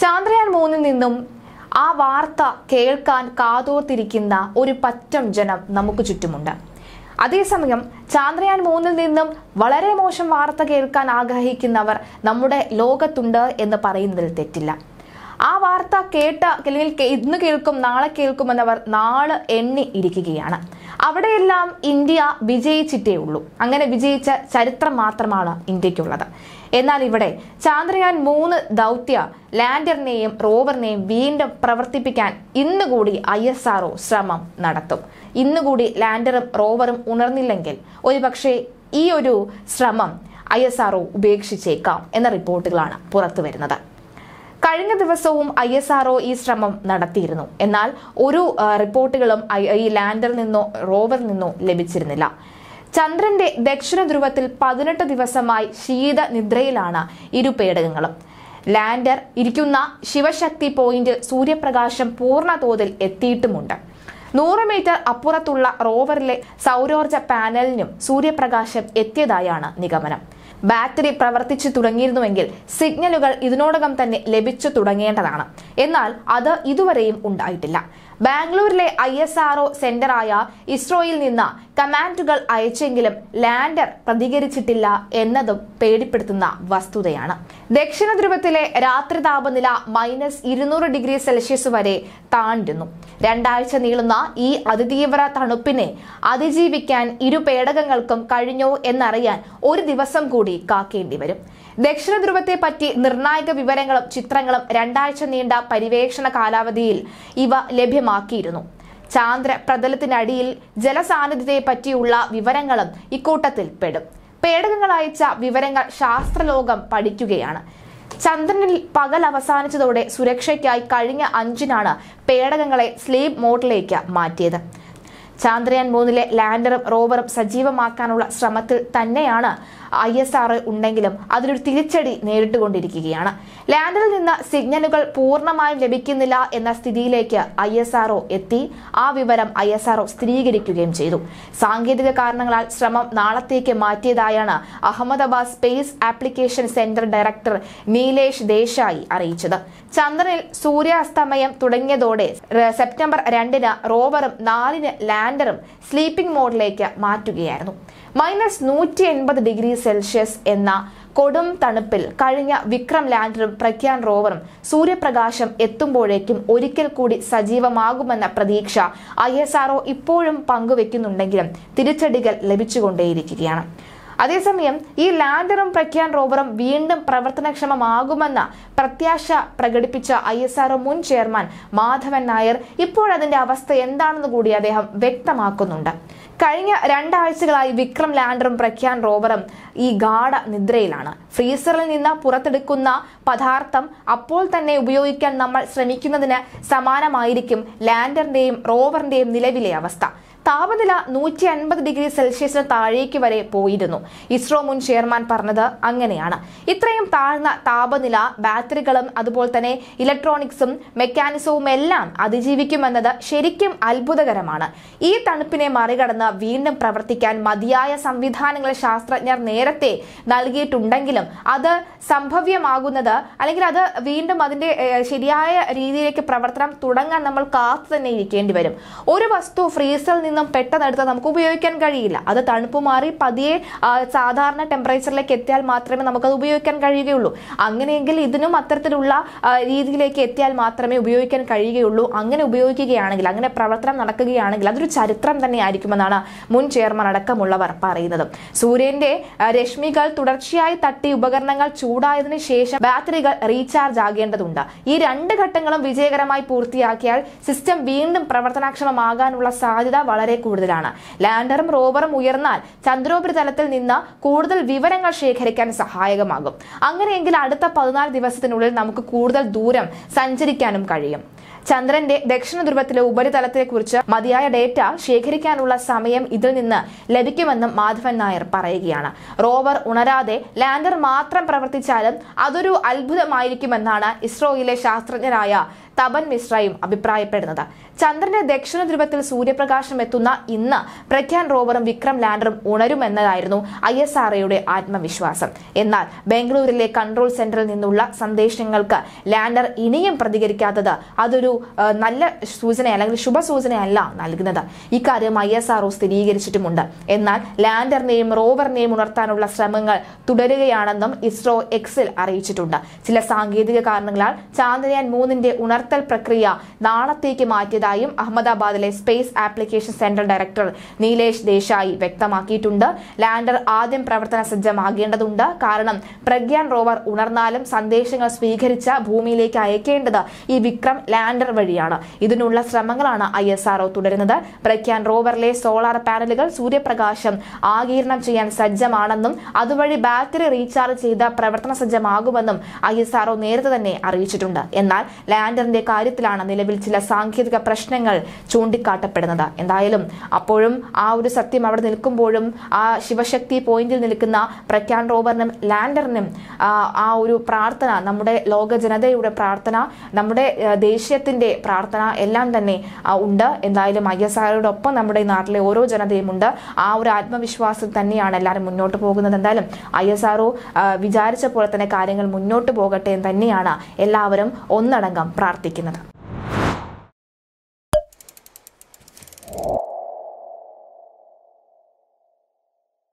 ചാന്ദ്രയാൻ മൂന്നിൽ നിന്നും ആ വാർത്ത കേൾക്കാൻ കാതോർത്തിരിക്കുന്ന ഒരു പറ്റം ജനം നമുക്ക് ചുറ്റുമുണ്ട് അതേസമയം ചാന്ദ്രയാൻ മൂന്നിൽ നിന്നും വളരെ മോശം വാർത്ത കേൾക്കാൻ ആഗ്രഹിക്കുന്നവർ നമ്മുടെ ലോകത്തുണ്ട് എന്ന് പറയുന്നതിൽ തെറ്റില്ല ആ വാർത്ത കേട്ട അല്ലെങ്കിൽ കേ- ഇന്ന് കേൾക്കും നാളെ കേൾക്കുമെന്നവർ നാളെ എണ്ണി ഇരിക്കുകയാണ് അവിടെയെല്ലാം ഇന്ത്യ വിജയിച്ചിട്ടേ ഉള്ളൂ അങ്ങനെ വിജയിച്ച ചരിത്രം മാത്രമാണ് ഇന്ത്യക്കുള്ളത് എന്നാൽ ഇവിടെ ചാന്ദ്രയാൻ മൂന്ന് ദൗത്യ ലാൻഡറിനെയും റോവറിനെയും വീണ്ടും പ്രവർത്തിപ്പിക്കാൻ ഇന്ന് കൂടി ഐ എസ് ആർഒ ശ്രമം നടത്തും ഇന്നുകൂടി ലാൻഡറും റോവറും ഉണർന്നില്ലെങ്കിൽ ഒരുപക്ഷെ ഈ ഒരു ശ്രമം ഐ എസ് ആർഒ ഉപേക്ഷിച്ചേക്കാം എന്ന റിപ്പോർട്ടുകളാണ് പുറത്തു വരുന്നത് കഴിഞ്ഞ ദിവസവും ഐ എസ് ആർഒ ഈ ശ്രമം നടത്തിയിരുന്നു എന്നാൽ ഒരു ആ, റിപ്പോർട്ടുകളും ഐ- ഈ ലാൻഡറിൽ നിന്നോ റോവറിൽ നിന്നോ ലഭിച്ചിരുന്നില്ല ചന്ദ്രന്റെ ദക്ഷിണ ധ്രുവത്തിൽ പതിനെട്ട് ദിവസമായി ശീത നിദ്രയിലാണ് ഇരു പേടകങ്ങളും ലാൻഡർ ഇരിക്കുന്ന ശിവശക്തി പോയിന്റിൽ സൂര്യപ്രകാശം പൂർണ്ണ തോതിൽ എത്തിയിട്ടുമുണ്ട് നൂറ് മീറ്റർ അപ്പുറത്തുള്ള റോവറിലെ സൗരോർജ പാനലിനും സൂര്യപ്രകാശം എത്തിയതായാണ് നിഗമനം ബാറ്ററി പ്രവർത്തിച്ചു തുടങ്ങിയിരുന്നുവെങ്കിൽ സിഗ്നലുകൾ ഇതിനോടകം തന്നെ ലഭിച്ചു തുടങ്ങേണ്ടതാണ് എന്നാൽ അത് ഇതുവരെയും ഉണ്ടായിട്ടില്ല ബാംഗ്ലൂരിലെ ഐ എസ് ആർഒ സെന്ററായ ഇസ്രോയിൽ നിന്ന് കമാൻഡുകൾ അയച്ചെങ്കിലും ലാൻഡർ പ്രതികരിച്ചിട്ടില്ല എന്നതും പേടിപ്പെടുത്തുന്ന വസ്തുതയാണ് ദക്ഷിണ ധ്രുവത്തിലെ രാത്രി താപനില മൈനസ് ഇരുന്നൂറ് ഡിഗ്രി സെൽഷ്യസ് വരെ താണ്ടിരുന്നു രണ്ടാഴ്ച നീളുന്ന ഈ അതിതീവ്ര തണുപ്പിനെ അതിജീവിക്കാൻ ഇരു പേടകങ്ങൾക്കും കഴിഞ്ഞോ എന്നറിയാൻ ഒരു ദിവസം കൂടി കാക്കേണ്ടി വരും ദക്ഷിണ ധ്രുവത്തെ പറ്റി നിർണായക വിവരങ്ങളും ചിത്രങ്ങളും രണ്ടാഴ്ച നീണ്ട പര്യവേക്ഷണ കാലാവധിയിൽ ഇവ ലഭ്യമാക്കിയിരുന്നു ചാന്ദ്ര പ്രതലത്തിനടിയിൽ ജലസാന്നിധ്യത്തെ പറ്റിയുള്ള വിവരങ്ങളും ഇക്കൂട്ടത്തിൽ പെടും പേടകങ്ങൾ അയച്ച വിവരങ്ങൾ ശാസ്ത്രലോകം പഠിക്കുകയാണ് ചന്ദ്രനിൽ പകൽ അവസാനിച്ചതോടെ സുരക്ഷയ്ക്കായി കഴിഞ്ഞ അഞ്ചിനാണ് പേടകങ്ങളെ സ്ലീപ്പ് മോഡിലേക്ക് മാറ്റിയത് ചാന്ദ്രയാൻ മൂന്നിലെ ലാൻഡറും റോവറും സജീവമാക്കാനുള്ള ശ്രമത്തിൽ തന്നെയാണ് ഐ എസ് ആർ ഉണ്ടെങ്കിലും അതിനൊരു തിരിച്ചടി നേരിട്ടുകൊണ്ടിരിക്കുകയാണ് ലാൻഡറിൽ നിന്ന് സിഗ്നലുകൾ പൂർണ്ണമായും ലഭിക്കുന്നില്ല എന്ന സ്ഥിതിയിലേക്ക് ഐ എസ് ആർ എത്തി ആ വിവരം ഐ എസ് ആർ സ്ഥിരീകരിക്കുകയും ചെയ്തു സാങ്കേതിക കാരണങ്ങളാൽ ശ്രമം നാളത്തേക്ക് മാറ്റിയതായാണ് Ahmedabad space application centre director Nilesh Desai അറിയിച്ചത് ചന്ദ്രനിൽ സൂര്യാസ്തമയം തുടങ്ങിയതോടെ ര- സെപ്റ്റംബർ രണ്ടിന് റോവറും നാലിന് ലാൻഡറും സ്ലീപ്പിംഗ് മോഡിലേക്ക് മാറ്റുകയായിരുന്നു മൈനസ് നൂറ്റി എൺപത് ഡിഗ്രി സെൽഷ്യസ് എന്ന കൊടും തണുപ്പിൽ കഴിഞ്ഞ വിക്രം ലാൻഡറും പ്രഗ്യാൻ റോവറും സൂര്യപ്രകാശം എത്തുമ്പോഴേക്കും ഒരിക്കൽ കൂടി സജീവമാകുമെന്ന പ്രതീക്ഷ ഐ എസ് ആർഒ ഇപ്പോഴും പങ്കുവെക്കുന്നുണ്ടെങ്കിലും തിരിച്ചടികൾ ലഭിച്ചുകൊണ്ടേയിരിക്കുകയാണ് അതേസമയം ഈ ലാൻഡറും പ്രഖ്യാൻ റോവറും വീണ്ടും പ്രവർത്തനക്ഷമമാകുമെന്ന പ്രത്യാശ പ്രകടിപ്പിച്ച ഐ എസ് ആർഒ മുൻ ചെയർമാൻ മാധവൻ നായർ ഇപ്പോഴതിന്റെ അവസ്ഥ എന്താണെന്ന് കൂടി അദ്ദേഹം വ്യക്തമാക്കുന്നുണ്ട് കഴിഞ്ഞ രണ്ടാഴ്ചകളായി വിക്രം ലാൻഡറും പ്രഖ്യാൻ റോവറും ഈ ഗാഠ നിദ്രയിലാണ് ഫ്രീസറിൽ നിന്ന് പുറത്തെടുക്കുന്ന പദാർത്ഥം അപ്പോൾ തന്നെ ഉപയോഗിക്കാൻ നമ്മൾ ശ്രമിക്കുന്നതിന് സമാനമായിരിക്കും ലാൻഡറിന്റെയും റോവറിന്റെയും നിലവിലെ അവസ്ഥ താപനില നൂറ്റി അൻപത് ഡിഗ്രി സെൽഷ്യസിന് താഴേക്ക് വരെ പോയിരുന്നു ഇസ്രോ മുൻ ചെയർമാൻ പറഞ്ഞത് അങ്ങനെയാണ് ഇത്രയും താഴ്ന്ന താപനില ബാറ്ററികളും അതുപോലെ തന്നെ ഇലക്ട്രോണിക്സും മെക്കാനിസവും എല്ലാം അതിജീവിക്കുമെന്നത് ശരിക്കും അത്ഭുതകരമാണ് ഈ തണുപ്പിനെ മറികടന്ന് വീണ്ടും പ്രവർത്തിക്കാൻ മതിയായ സംവിധാനങ്ങൾ ശാസ്ത്രജ്ഞർ നേരത്തെ നൽകിയിട്ടുണ്ടെങ്കിലും അത് സംഭവ്യമാകുന്നത് അല്ലെങ്കിൽ അത് വീണ്ടും അതിന്റെ ഏഹ്, ശരിയായ രീതിയിലേക്ക് പ്രവർത്തനം തുടങ്ങാൻ നമ്മൾ കാത്തു തന്നെ ഇരിക്കേണ്ടി വരും ഒരു വസ്തു ഫ്രീസറിൽ നിന്നും പെട്ടെന്നെടുത്ത് നമുക്ക് ഉപയോഗിക്കാൻ കഴിയില്ല അത് തണുപ്പ് മാറി പതിയെ ആ, സാധാരണ ടെമ്പറേച്ചറിലേക്ക് എത്തിയാൽ മാത്രമേ നമുക്കത് ഉപയോഗിക്കാൻ കഴിയുകയുള്ളൂ അങ്ങനെയെങ്കിൽ ഇതിനും അത്തരത്തിലുള്ള ആ, രീതിയിലേക്ക് എത്തിയാൽ മാത്രമേ ഉപയോഗിക്കാൻ കഴിയുകയുള്ളൂ അങ്ങനെ ഉപയോഗിക്കുകയാണെങ്കിൽ അങ്ങനെ പ്രവർത്തനം നടക്കുകയാണെങ്കിൽ അതൊരു ചരിത്രം തന്നെ ആയിരിക്കുമെന്നാണ് മുൻ ചെയർമാൻ അടക്കമുള്ളവർ പറയുന്നത് സൂര്യന്റെ ആ, രശ്മികൾ തുടർച്ചയായി തട്ടി ഉപകരണങ്ങൾ ചൂടായതിനു ശേഷം ബാറ്ററികൾ റീചാർജ് ആകേണ്ടതുണ്ട് ഈ രണ്ട് ഘട്ടങ്ങളും വിജയകരമായി പൂർത്തിയാക്കിയാൽ സിസ്റ്റം വീണ്ടും പ്രവർത്തനക്ഷമമാകാനുള്ള സാധ്യത വളരെ കൂടുതലാണ് ലാൻഡറും റോവറും ഉയർന്നാൽ ചന്ദ്രോപരിതലത്തിൽ നിന്ന് കൂടുതൽ വിവരങ്ങൾ ശേഖരിക്കാൻ സഹായകമാകും അങ്ങനെയെങ്കിൽ അടുത്ത പതിനാല് ദിവസത്തിനുള്ളിൽ നമുക്ക് കൂടുതൽ ദൂരം സഞ്ചരിക്കാനും കഴിയും ചന്ദ്രന്റെ ദക്ഷിണ ധ്രുവത്തിലെ ഉപരിതലത്തെക്കുറിച്ച് മതിയായ ഡേറ്റ ശേഖരിക്കാനുള്ള സമയം ഇതിൽ നിന്ന് ലഭിക്കുമെന്നും മാധവൻ നായർ പറയുകയാണ് റോവർ ഉണരാതെ ലാൻഡർ മാത്രം പ്രവർത്തിച്ചാലും അതൊരു അത്ഭുതമായിരിക്കുമെന്നാണ് ഇസ്രോയിലെ ശാസ്ത്രജ്ഞരായ തപൻ മിശ്രയും അഭിപ്രായപ്പെടുന്നത് ചന്ദ്രന്റെ ദക്ഷിണ ധ്രുവത്തിൽ സൂര്യപ്രകാശം എത്തുന്ന ഇന്ന് പ്രഗ്യാൻ റോവറും വിക്രം ലാൻഡറും ഉണരുമെന്നതായിരുന്നു ഐ എസ് ആർ ആത്മവിശ്വാസം എന്നാൽ ബാംഗ്ലൂരിലെ കൺട്രോൾ സെന്ററിൽ നിന്നുള്ള സന്ദേശങ്ങൾക്ക് ലാൻഡർ ഇനിയും പ്രതികരിക്കാത്തത് അതൊരു ആ, നല്ല സൂചന അല്ലെങ്കിൽ ശുഭസൂചനയല്ല നൽകുന്നത് ഇക്കാര്യം ഐ എസ് ആർ സ്ഥിരീകരിച്ചിട്ടുമുണ്ട് എന്നാൽ ലാൻഡറിനെയും റോവറിനെയും ഉണർത്താനുള്ള ശ്രമങ്ങൾ തുടരുകയാണെന്നും ഇസ്രോ എക്സിൽ അറിയിച്ചിട്ടുണ്ട് ചില സാങ്കേതിക കാരണങ്ങളാൽ ചാന്ദ്രയാൻ മൂന്നിന്റെ ഉണർത്തൽ പ്രക്രിയ നാളത്തേക്ക് മാറ്റിയതായും അഹമ്മദാബാദിലെ space application centre director Nilesh Desai വ്യക്തമാക്കിയിട്ടുണ്ട് ലാൻഡർ ആദ്യം പ്രവർത്തന സജ്ജമാകേണ്ടതുണ്ട് കാരണം പ്രഗ്യാൻ റോവർ ഉണർന്നാലും സന്ദേശങ്ങൾ സ്വീകരിച്ച ഭൂമിയിലേക്ക് അയക്കേണ്ടത് ഈ വിക്രം ലാൻഡർ വഴിയാണ് ഇതിനുള്ള ശ്രമങ്ങളാണ് ഐ എസ് ആർഒ തുടരുന്നത് പ്രഗ്യാൻ റോവറിലെ സോളാർ പാനലുകൾ സൂര്യപ്രകാശം ആഗീരണം ചെയ്യാൻ സജ്ജമാണെന്നും അതുവഴി ബാറ്ററി റീചാർജ് ചെയ്ത് പ്രവർത്തന സജ്ജമാകുമെന്നും ഐ എസ് ആർഒ നേരത്തെ തന്നെ അറിയിച്ചിട്ടുണ്ട് എന്നാൽ ലാൻഡറിന്റെ കാര്യത്തിലാണ് നിലവിൽ ചില സാങ്കേതിക പ്രശ്നങ്ങൾ ചൂണ്ടിക്കാട്ടപ്പെടുന്നത് എന്തായാലും അപ്പോഴും ആ ഒരു സത്യം അവിടെ നിൽക്കുമ്പോഴും ആ ശിവശക്തി പോയിന്റിൽ നിൽക്കുന്ന പ്രഖ്യാൻ റോവറിനും ലാൻഡറിനും ആ, ആ ഒരു പ്രാർത്ഥന നമ്മുടെ ലോക ജനതയുടെ പ്രാർത്ഥന നമ്മുടെ ആ, ദേശീയത്തിന്റെ പ്രാർത്ഥന എല്ലാം തന്നെ ആ, ഉണ്ട് എന്തായാലും ഐ എസ് ആറോടൊപ്പം നമ്മുടെ ഈ നാട്ടിലെ ഓരോ ജനതയും ഉണ്ട് ആ ഒരു ആത്മവിശ്വാസം തന്നെയാണ് എല്ലാവരും മുന്നോട്ട് പോകുന്നത് എന്തായാലും ഐ എസ് ആർഒ വിചാരിച്ച പോലെ തന്നെ കാര്യങ്ങൾ മുന്നോട്ട് പോകട്ടെ എന്ന് തന്നെയാണ് എല്ലാവരും ഒന്നടങ്കം പ്രാർത്ഥിക്കുന്നത്